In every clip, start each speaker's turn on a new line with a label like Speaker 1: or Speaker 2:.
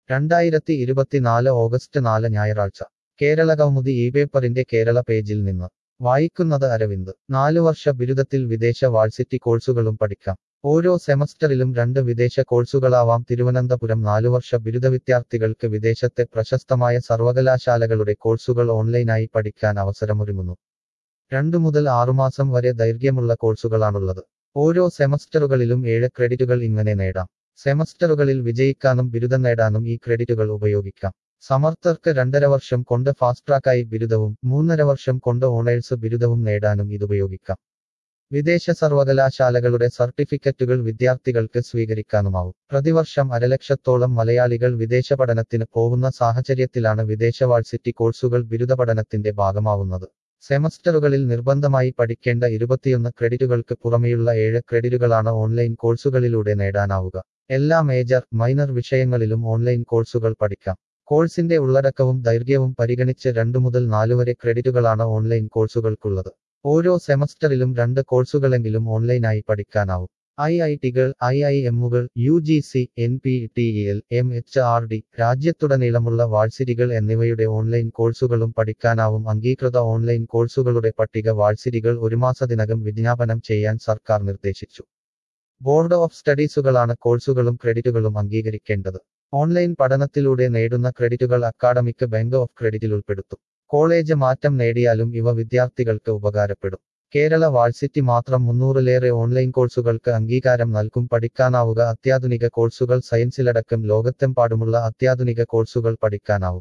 Speaker 1: രണ്ടായിരത്തി ഇരുപത്തിനാല് ഓഗസ്റ്റ് നാല് ഞായറാഴ്ച കേരള കൗമുദി ഈ പേപ്പറിന്റെ കേരള പേജിൽ നിന്ന് വായിക്കുന്നത് അരവിന്ദ് നാലു വർഷ ബിരുദത്തിൽ വിദേശ വാഴ്സിറ്റി കോഴ്സുകളും പഠിക്കാം ഓരോ സെമസ്റ്ററിലും രണ്ട് വിദേശ കോഴ്സുകളാവാം തിരുവനന്തപുരം നാലുവർഷ ബിരുദ വിദ്യാർത്ഥികൾക്ക് വിദേശത്തെ പ്രശസ്തമായ സർവകലാശാലകളുടെ കോഴ്സുകൾ ഓൺലൈനായി പഠിക്കാൻ അവസരമൊരുങ്ങുന്നു രണ്ടു മുതൽ ആറുമാസം വരെ ദൈർഘ്യമുള്ള കോഴ്സുകളാണുള്ളത് ഓരോ സെമസ്റ്ററുകളിലും ഏഴ് ക്രെഡിറ്റുകൾ ഇങ്ങനെ നേടാം സെമസ്റ്ററുകളിൽ വിജയിക്കാനും ബിരുദം നേടാനും ഈ ക്രെഡിറ്റുകൾ ഉപയോഗിക്കാം സമർത്ഥർക്ക് രണ്ടര വർഷം കൊണ്ട് ഫാസ്റ്റ് ട്രാക്കായി ബിരുദവും മൂന്നര വർഷം കൊണ്ട് ഓണേഴ്സ് ബിരുദവും നേടാനും ഇതുപയോഗിക്കാം വിദേശ സർവകലാശാലകളുടെ സർട്ടിഫിക്കറ്റുകൾ വിദ്യാർത്ഥികൾക്ക് സ്വീകരിക്കാനുമാവും പ്രതിവർഷം അരലക്ഷത്തോളം മലയാളികൾ വിദേശ പഠനത്തിന് പോകുന്ന സാഹചര്യത്തിലാണ് വിദേശ വാഴ്സിറ്റി കോഴ്സുകൾ ബിരുദ പഠനത്തിന്റെ ഭാഗമാവുന്നത് സെമസ്റ്ററുകളിൽ നിർബന്ധമായി പഠിക്കേണ്ട ഇരുപത്തിയൊന്ന് ക്രെഡിറ്റുകൾക്ക് പുറമെയുള്ള ഏഴ് ക്രെഡിറ്റുകളാണ് ഓൺലൈൻ കോഴ്സുകളിലൂടെ നേടാനാവുക എല്ലാ മേജർ മൈനർ വിഷയങ്ങളിലും ഓൺലൈൻ കോഴ്സുകൾ പഠിക്കാം കോഴ്സിന്റെ ഉള്ളടക്കവും ദൈർഘ്യവും പരിഗണിച്ച് രണ്ടു മുതൽ നാലു വരെ ക്രെഡിറ്റുകളാണ് ഓൺലൈൻ കോഴ്സുകൾക്കുള്ളത് ഓരോ സെമസ്റ്ററിലും രണ്ട് കോഴ്സുകളെങ്കിലും ഓൺലൈനായി പഠിക്കാനാവും ഐ ഐ ടികൾ ഐ ഐ എമ്മുകൾ U G C N P T E L M H R രാജ്യത്തുടനീളമുള്ള വാഴ്സിരികൾ എന്നിവയുടെ ഓൺലൈൻ കോഴ്സുകളും പഠിക്കാനാവും അംഗീകൃത ഓൺലൈൻ കോഴ്സുകളുടെ പട്ടിക വാഴ്സിരികൾ ഒരു മാസത്തിനകം വിജ്ഞാപനം ചെയ്യാൻ സർക്കാർ നിർദ്ദേശിച്ചു ബോർഡ് ഓഫ് സ്റ്റഡീസുകളാണ് കോഴ്സുകളും ക്രെഡിറ്റുകളും അംഗീകരിക്കേണ്ടത് ഓൺലൈൻ പഠനത്തിലൂടെ നേടുന്ന ക്രെഡിറ്റുകൾ അക്കാഡമിക് ബാങ്ക് ഓഫ് ക്രെഡിറ്റിൽ ഉൾപ്പെടുത്തും കോളേജ് മാറ്റം നേടിയാലും ഇവ വിദ്യാർത്ഥികൾക്ക് ഉപകാരപ്പെടും കേരള വാഴ്സിറ്റി മാത്രം മുന്നൂറിലേറെ ഓൺലൈൻ കോഴ്സുകൾക്ക് അംഗീകാരം നൽകും പഠിക്കാനാവുക അത്യാധുനിക കോഴ്സുകൾ സയൻസിലടക്കം ലോകത്തെമ്പാടുമുള്ള അത്യാധുനിക കോഴ്സുകൾ പഠിക്കാനാവും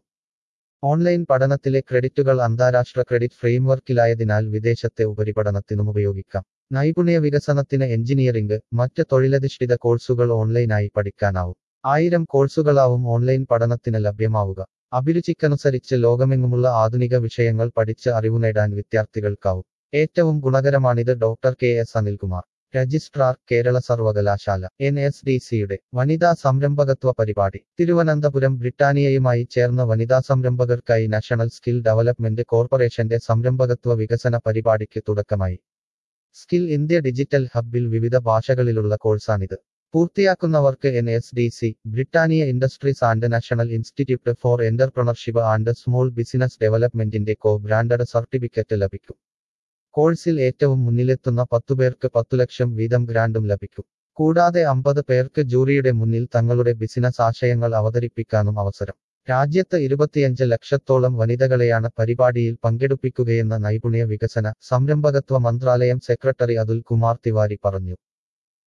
Speaker 1: ഓൺലൈൻ പഠനത്തിലെ ക്രെഡിറ്റുകൾ അന്താരാഷ്ട്ര ക്രെഡിറ്റ് ഫ്രെയിംവർക്കിലായതിനാൽ വിദേശത്തെ ഉപരിപഠനത്തിനും ഉപയോഗിക്കാം നൈപുണ്യ വികസനത്തിന് എഞ്ചിനീയറിംഗ് മറ്റ് തൊഴിലധിഷ്ഠിത കോഴ്സുകൾ ഓൺലൈനായി പഠിക്കാനാവും ആയിരം കോഴ്സുകളാവും ഓൺലൈൻ പഠനത്തിന് ലഭ്യമാവുക അഭിരുചിക്കനുസരിച്ച് ലോകമെങ്ങുമുള്ള ആധുനിക വിഷയങ്ങൾ പഠിച്ച് അറിവു നേടാൻ വിദ്യാർത്ഥികൾക്കാവും ഏറ്റവും ഗുണകരമാണിത് doctor K S Anilkumar registrar Kerala സർവകലാശാല എൻ എസ് ഡി സിയുടെ വനിതാ സംരംഭകത്വ പരിപാടി തിരുവനന്തപുരം ബ്രിട്ടാനിയയുമായി ചേർന്ന വനിതാ സംരംഭകർക്കായി നാഷണൽ സ്കിൽ ഡെവലപ്മെന്റ് കോർപ്പറേഷന്റെ സംരംഭകത്വ വികസന പരിപാടിക്ക് തുടക്കമായി സ്കിൽ ഇന്ത്യ ഡിജിറ്റൽ ഹബ്ബിൽ വിവിധ ഭാഷകളിലുള്ള കോഴ്സാണിത് പൂർത്തിയാക്കുന്നവർക്ക് N S D C Britannia Industries and National Institute for Entrepreneurship and Small Business ഡെവലപ്മെന്റിന്റെ കോ ബ്രാൻഡഡ് സർട്ടിഫിക്കറ്റ് ലഭിക്കും കോഴ്സിൽ ഏറ്റവും മുന്നിലെത്തുന്ന പത്തുപേർക്ക് പത്തു ലക്ഷം വീതം ഗ്രാൻഡും ലഭിക്കും കൂടാതെ അമ്പത് പേർക്ക് ജൂറിയുടെ മുന്നിൽ തങ്ങളുടെ ബിസിനസ് ആശയങ്ങൾ അവതരിപ്പിക്കാനും അവസരം രാജ്യത്ത് ഇരുപത്തിയഞ്ച് ലക്ഷത്തോളം വനിതകളെയാണ് പരിപാടിയിൽ പങ്കെടുപ്പിക്കുകയെന്ന നൈപുണ്യ വികസന സംരംഭകത്വ മന്ത്രാലയം സെക്രട്ടറി അതുൽ കുമാർ തിവാരി പറഞ്ഞു